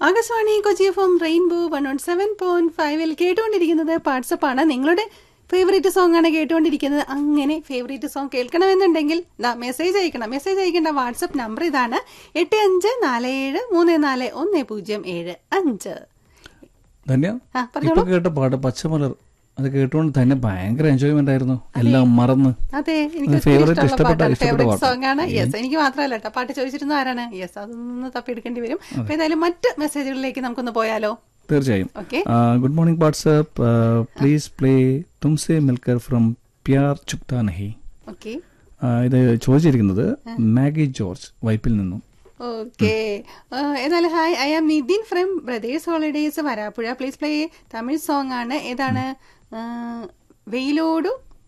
Akashvani Kochi F M rainbow one O seven point ഫൈവിൽ കേട്ടുകൊണ്ടിരിക്കുന്നത് WhatsApp ആണ് നിങ്ങളുടെ ഫേവറേറ്റ് സോങ് ആണ് കേട്ടുകൊണ്ടിരിക്കുന്നത് അങ്ങനെ ഫേവറേറ്റ് സോങ് കേൾക്കണമെന്നുണ്ടെങ്കിൽ ദാ മെസ്സേജ് അയക്കണം മെസ്സേജ് അയക്കേണ്ട വാട്സപ്പ് നമ്പർ ഇതാണ് എട്ട് അഞ്ച് നാല് ഏഴ് മൂന്ന് നാല് ഒന്ന് പൂജ്യം ഏഴ് അഞ്ച് ധന്യ ആ ഇപ്പൊ പറഞ്ഞോളൂ കേട്ട പാട്ട് പച്ചമലർ അത് കേട്ടുകൊണ്ട് തന്നെ ഭയങ്കര എൻജോയ്മെന്റ് ആയിരുന്നു എല്ലാം മറന്ന് അതെ എനിക്ക് ഒത്തിരി Favourite ഇഷ്ടമുള്ള ഇഷ്ടപ്പെട്ട- പാട്ടാണ് ഇഷ്ടപ്പെട്ട ഫേവറേറ്റ് പാട്ട്. സോങ് ആണ് യെസ് എനിക്ക് മാത്രമല്ല കേട്ടോ പാട്ട് ചോദിച്ചിരുന്ന ആരാണ് യെസ് അതൊന്ന് തപ്പിയെടുക്കേണ്ടി വരും അപ്പൊ ഏതായാലും മറ്റ് മെസ്സേജുകളിലേക്ക് നമുക്കൊന്ന് പോയാലോ തീർച്ചയായും okay good morning WhatsApp please play തുംസെ മിൽക്കർ ഫ്രം പ്യാർ ചുക്താ നഹി ഓക്കെ ആ, ഇത് ചോദിച്ചിരിക്കുന്നത് മാഗി ജോർജ് വൈപ്പിൽ നിന്നും ഓക്കെ ഏതായാലും hi I am Nithin from brothers holidays Varappuzha please play Tamil song ആണ് ഏതാണ് ആ, വെയിലോടു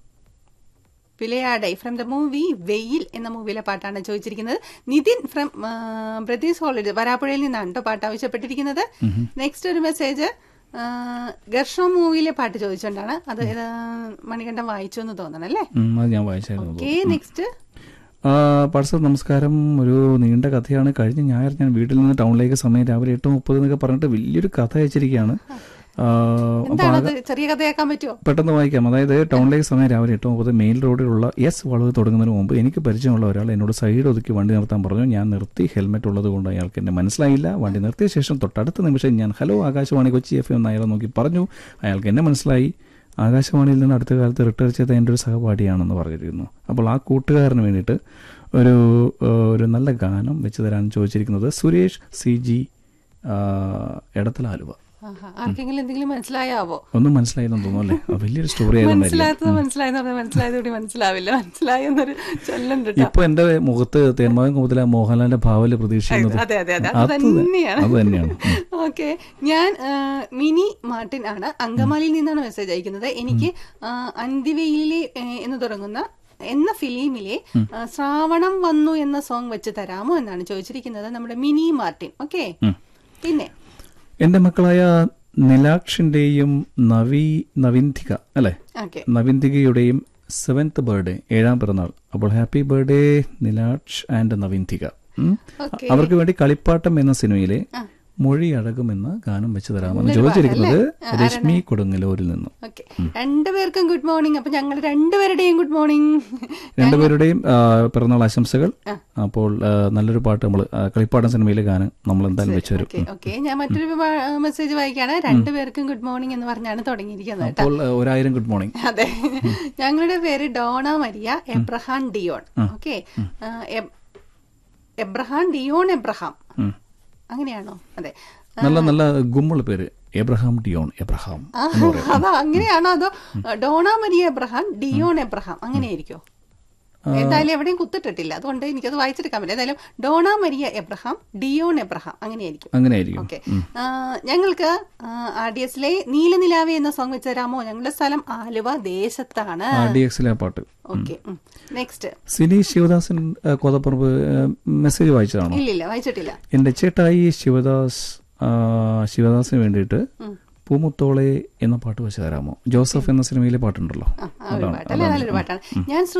വിളയാടൈ ഫ്രം ദ മൂവി വെയിൽ എന്ന മൂവിയിലെ പാട്ടാണ് ചോദിച്ചിരിക്കുന്നത് നിതിൻ ഫ്രം ബ്രദേഴ്സ് ഹോളിഡേ വരാപ്പുഴയിൽ നിന്നാണ് കേട്ടോ പാട്ട് ആവശ്യപ്പെട്ടിരിക്കുന്നത് നെക്സ്റ്റ് ഒരു മെസ്സേജ് ഗർഷം മൂവിയിലെ പാട്ട് ചോദിച്ചുകൊണ്ടാണ് അത് ഏത് മണികണ്ഠൻ വായിച്ചു എന്ന് തോന്നണം അല്ലേ ഉം, അത് ഞാൻ വായിച്ചായിരുന്നു ഓക്കെ നെക്സ്റ്റ് വാട്സപ്പ് നമസ്കാരം ഒരു നീണ്ട കഥയാണ് കഴിഞ്ഞ ഞായർ ഞാൻ വീട്ടിൽ നിന്ന് ടൗണിലേക്ക് സമയം രാവിലെ എട്ട് മുപ്പത് എന്നൊക്കെ പറഞ്ഞിട്ട് വലിയൊരു കഥ അയച്ചിരിക്കുകയാണ് ആ, അപ്പൊ എന്താണത് ചെറിയ കഥയാക്കാൻ പറ്റുമോ പെട്ടെന്ന് വായിക്കാം അതായത് ടൗണിലേക്ക് സമയം രാവിലെ എട്ട് മുപ്പത് മെയിൻ റോഡിലുള്ള എസ് വളവ് തുടങ്ങുന്നതിന് മുമ്പ് എനിക്ക് പരിചയമുള്ള ഒരാൾ എന്നോട് സൈഡ് ഒതുക്കി വണ്ടി നിർത്താൻ പറഞ്ഞു ഞാൻ നിർത്തി ഹെൽമെറ്റ് ഉള്ളത് കൊണ്ട് അയാൾക്ക് എന്നെ മനസ്സിലായില്ല വണ്ടി നിർത്തിയ ശേഷം തൊട്ടടുത്ത നിമിഷം ഞാൻ ഹലോ ആകാശവാണി കൊച്ചി എഫ് എന്ന് അയാളെ നോക്കി പറഞ്ഞു അയാൾക്ക് എന്നെ മനസ്സിലായി ആകാശവാണിയിൽ നിന്ന് അടുത്ത കാലത്ത് റിട്ടയർ ചെയ്ത എൻ്റെ ഒരു സഹപാഠിയാണെന്ന് പറഞ്ഞിരുന്നു അപ്പോൾ ആ കൂട്ടുകാരന് വേണ്ടിയിട്ട് ഒരു ഏഹ്, ഒരു നല്ല ഗാനം വെച്ച് തരാൻ ചോദിച്ചിരിക്കുന്നത് സുരേഷ് സി ജി എടത്തല ആലുവ ആഹാ. ആർക്കെങ്കിലും എന്തെങ്കിലും മനസ്സിലായാവോ ഒന്നും മനസ്സിലായെന്ന് തോന്നുന്നു അല്ലേ അത് വലിയൊരു സ്റ്റോറി ആയതുകൊണ്ടായിരിക്കും മനസ്സിലാത്തത് മനസ്സിലായെന്ന് പറഞ്ഞാൽ മനസ്സിലായത് കൂടി മനസ്സിലാവില്ല മനസ്സിലായെന്നൊരു ചൊല്ലുണ്ട് കേട്ടോ ഇപ്പൊ എന്റെ മുഖത്ത് തേന്മാവൻ മുഖത്തിലെ മോഹൻലാലിന്റെ ഭാവല് പ്രതീക്ഷിക്കുന്നത് അതെ അതെ അതെ അത് അത് തന്നെയാണ് അത് തന്നെയാണ് ഉം. ഓക്കെ ഞാൻ ആ, മിനി മാർട്ടിൻ ആണ് അങ്കമാലിയിൽ നിന്നാണ് മെസ്സേജ് അയക്കുന്നത് എനിക്ക് ആ, അന്തിവെയിലെ ഏ, എന്ന് തുടങ്ങുന്ന എന്ന ഫിലിമിലെ ആ, ശ്രാവണം വന്നു എന്ന സോങ് വെച്ച് തരാമോ എന്നാണ് ചോദിച്ചിരിക്കുന്നത് നമ്മുടെ മിനി മാർട്ടിൻ ഓക്കെ പിന്നെ എന്റെ മക്കളായ നിലാക്ഷിന്റെയും നവി നവിന്തിക അല്ലെ ഓക്കെ നവിന്തികയുടെയും സെവൻത്ത് ബർത്ത്ഡേ ഏഴാം പിറന്നാൾ അപ്പോൾ happy birthday Nilaksh and Navinthika ഉം. ഓക്കെ അവർക്ക് വേണ്ടി കളിപ്പാട്ടം എന്ന സിനിമയിലെ മൊഴി അഴകും എന്ന ഗാനം വെച്ച് തരാമെന്ന് ചോദിച്ചിരിക്കുന്നത് രശ്മി കൊടുങ്ങല്ലൂരിൽ നിന്നും ഓക്കെ രണ്ടുപേർക്കും ഗുഡ് മോർണിംഗ് അപ്പൊ ഞങ്ങൾ രണ്ടുപേരുടെയും ഗുഡ് മോർണിംഗ് രണ്ടുപേരുടെയും ആ, പിറന്നാൾ ആശംസകൾ അപ്പോൾ ആ, നല്ലൊരു പാട്ട് നമ്മൾ കളിപ്പാട്ടം സിനിമയിലെ ഗാനം നമ്മൾ എന്തായാലും വെച്ചു തരും ഓക്കെ ഓക്കെ ഞാൻ മറ്റൊരു മെസ്സേജ് വായിക്കാണ് രണ്ടുപേർക്കും ഗുഡ് മോർണിംഗ് എന്ന് പറഞ്ഞാണ് തുടങ്ങിയിരിക്കുന്നത് കേട്ടോ അപ്പോൾ ആ, ഒരായിരം ഗുഡ് മോർണിംഗ് അതെ ഞങ്ങളുടെ പേര് ഡോണ മരിയ എബ്രഹാം ഡിയോൺ ഓക്കെ എബ്രഹാം ഡിയോൺ എബ്രഹാം ഉം. അങ്ങനെയാണോ അതെ നല്ല നല്ല ഗുമ്മുള്ള പേര് എബ്രഹാം ഡിയോൺ എബ്രഹാം ആ, അതോ അങ്ങനെയാണോ അതോ ഡോണ മരിയ എബ്രഹാം ഡിയോൺ എബ്രഹാം അങ്ങനെയായിരിക്കോ എന്തായാലും എവിടെയും കുത്തിട്ടിട്ടില്ല അതുകൊണ്ട് എനിക്കത് വായിച്ചെടുക്കാൻ പറ്റില്ല എന്തായാലും ഡോണ മരിയ എബ്രഹാം ഡിയോൺ എബ്രഹാം അങ്ങനെയായിരിക്കും അങ്ങനെയായിരിക്കും ഓക്കെ ഞങ്ങൾക്ക് ആർ ഡി എസിലെ നീലനിലാവെ എന്ന സോങ് വെച്ച് തരാമോ ഞങ്ങളുടെ സ്ഥലം ആലുവ ദേശത്താണ് ആർ ഡി എക്സിലെ പാട്ട് ഓക്കെ നെക്സ്റ്റ് സിനി ശിവദാസൻ ആ, കോതപ്പുറമ്പ് ആ, മെസ്സേജ് വായിച്ചതാണോ ഇല്ലില്ല വായിച്ചിട്ടില്ല എന്റെ ചേട്ടായി ശിവദാസ് ആ, ശിവദാസിന് വേണ്ടിയിട്ട് പൂമുത്തോളെ എന്ന പാട്ട് വെച്ച് തരാമോ ജോസഫ് എന്ന സിനിമയിലെ പാട്ടുണ്ടല്ലോ ആ, ആ ഒരു പാട്ട് അല്ലേ നല്ലൊരു പാട്ടാണ് ഞാൻ